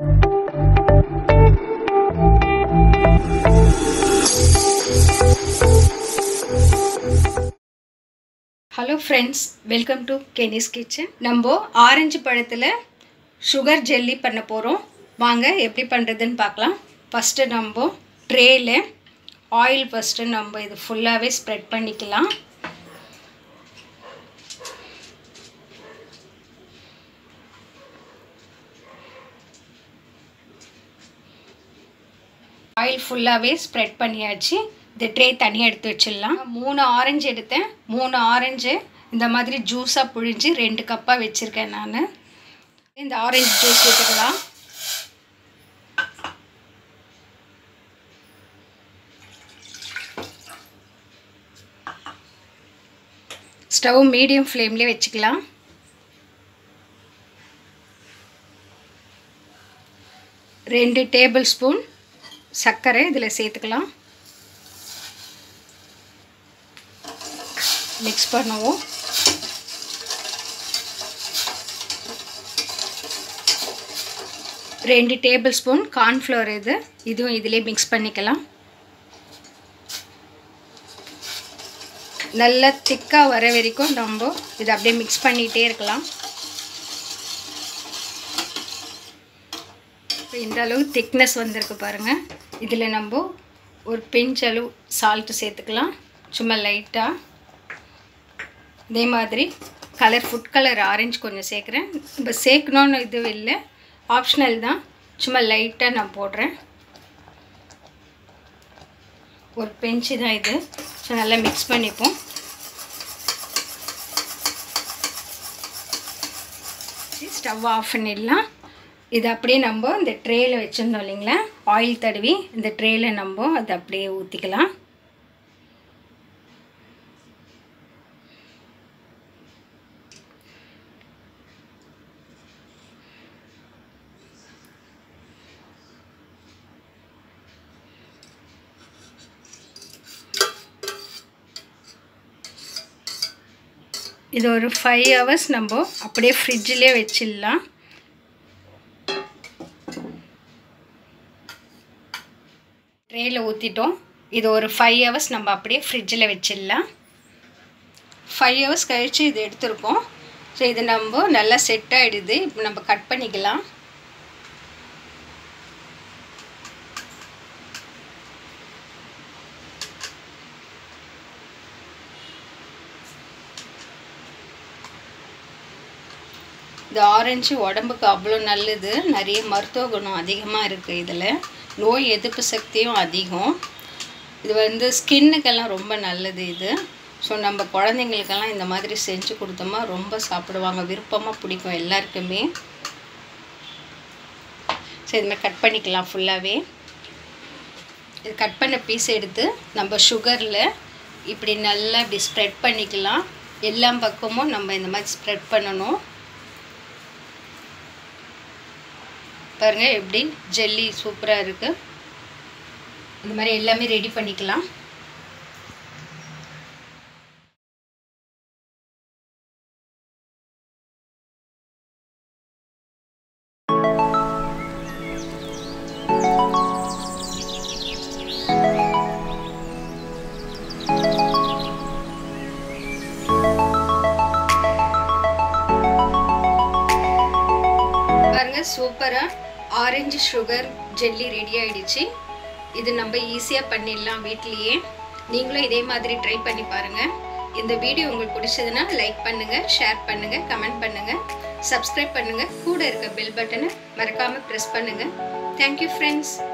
hello friends welcome to Kenny's kitchen நம்ம ஆரஞ்சு பழத்தில் சுகர் ஜெல்லி பண்ண போகிறோம் வாங்க எப்படி பண்ணுறதுன்னு பார்க்கலாம் ஃபஸ்ட்டு நம்ம ட்ரேயில் ஆயில் ஃபஸ்ட்டு நம்ம இது ஃபுல்லாகவே ஸ்ப்ரெட் பண்ணிக்கலாம் ஆயில் ஃபுல்லாகவே ஸ்ப்ரெட் பண்ணியாச்சு இந்த ட்ரே தனியாக எடுத்து வச்சிடலாம் மூணு ஆரஞ்சு எடுத்தேன் மூணு ஆரஞ்சு இந்த மாதிரி ஜூஸாக புழிஞ்சு ரெண்டு கப்பாக வச்சுருக்கேன் நான் இந்த ஆரஞ்சு ஜூஸ் விட்டுக்கலாம் ஸ்டவ் மீடியம் ஃப்ளேம்லேயே வச்சுக்கலாம் ரெண்டு டேபிள் ஸ்பூன் சர்க்கரை இதில் சேர்த்துக்கலாம் மிக்ஸ் பண்ணுவோம் ரெண்டு டேபிள் ஸ்பூன் கார்ன்ஃப்ளவர் இது இதுவும் இதிலே மிக்ஸ் பண்ணிக்கலாம் நல்லா திக்காக வர வரைக்கும் நம்ம இதை அப்படியே மிக்ஸ் பண்ணிகிட்டே இருக்கலாம் இப்போ இந்த அளவு திக்னஸ் வந்திருக்கு பாருங்கள் இதில் நம்ம ஒரு பிஞ்ச் அளவு சால்ட்டு சேர்த்துக்கலாம் சும்மா லைட்டாக இதே மாதிரி கலர் ஃபுட் கலர் ஆரஞ்சு கொஞ்சம் சேர்க்குறேன் இப்போ சேர்க்கணுன்னு இது இல்லை ஆப்ஷனல் தான் சும்மா லைட்டாக நான் போடுறேன் ஒரு பெஞ்சு தான் இது ஸோ நல்லா மிக்ஸ் பண்ணிப்போம் ஸ்டவ் ஆஃப் பண்ணிடலாம் இது அப்படியே நம்ம இந்த ட்ரேயில் வச்சுருந்தோம் இல்லைங்களா ஆயில் தடவி இந்த ட்ரேயில் நம்ம அதை அப்படியே ஊற்றிக்கலாம் இது ஒரு ஃபைவ் ஹவர்ஸ் நம்ம அப்படியே ஃப்ரிட்ஜிலே வச்சிடலாம் ட்ரேயில் ஊற்றிட்டோம் இது ஒரு ஃபைவ் ஹவர்ஸ் நம்ம அப்படியே ஃப்ரிட்ஜில் வச்சிடலாம் ஃபைவ் ஹவர்ஸ் கழித்து இது எடுத்துருக்கோம் ஸோ இது நம்ம நல்லா செட் ஆகிடுது இப்போ நம்ம கட் பண்ணிக்கலாம் இந்த ஆரஞ்சு உடம்புக்கு அவ்வளோ நல்லது நிறைய மருத்துவ குணம் அதிகமாக இருக்குது இதில் நோய் எதிர்ப்பு சக்தியும் அதிகம் இது வந்து ஸ்கின்னுக்கெல்லாம் ரொம்ப நல்லது இது ஸோ நம்ம குழந்தைங்களுக்கெல்லாம் இந்த மாதிரி செஞ்சு கொடுத்தோமா ரொம்ப சாப்பிடுவாங்க விருப்பமாக பிடிக்கும் எல்லாருக்குமே ஸோ இது மாதிரி கட் பண்ணிக்கலாம் ஃபுல்லாகவே இது கட் பண்ண பீஸ் எடுத்து நம்ம சுகரில் இப்படி நல்லா இப்படி ஸ்ப்ரெட் பண்ணிக்கலாம் எல்லா பக்கமும் நம்ம இந்த மாதிரி ஸ்ப்ரெட் பண்ணணும் பாருங்கள் எப்படி ஜெல்லி சூப்பராக இருக்குது இந்த மாதிரி எல்லாமே ரெடி பண்ணிக்கலாம் பாருங்க சூப்பராக ஆரஞ்சு சுகர் ஜெல்லி ரெடி ஆயிடுச்சு இது நம்ம ஈஸியாக பண்ணிடலாம் வீட்லேயே நீங்களும் இதே மாதிரி ட்ரை பண்ணி பாருங்கள் இந்த வீடியோ உங்களுக்கு பிடிச்சதுன்னா லைக் பண்ணுங்கள் ஷேர் பண்ணுங்கள் கமெண்ட் பண்ணுங்கள் சப்ஸ்கிரைப் பண்ணுங்கள் கூட இருக்க பெல் பட்டனை மறக்காமல் ப்ரெஸ் பண்ணுங்கள் தேங்க்யூ ஃப்ரெண்ட்ஸ்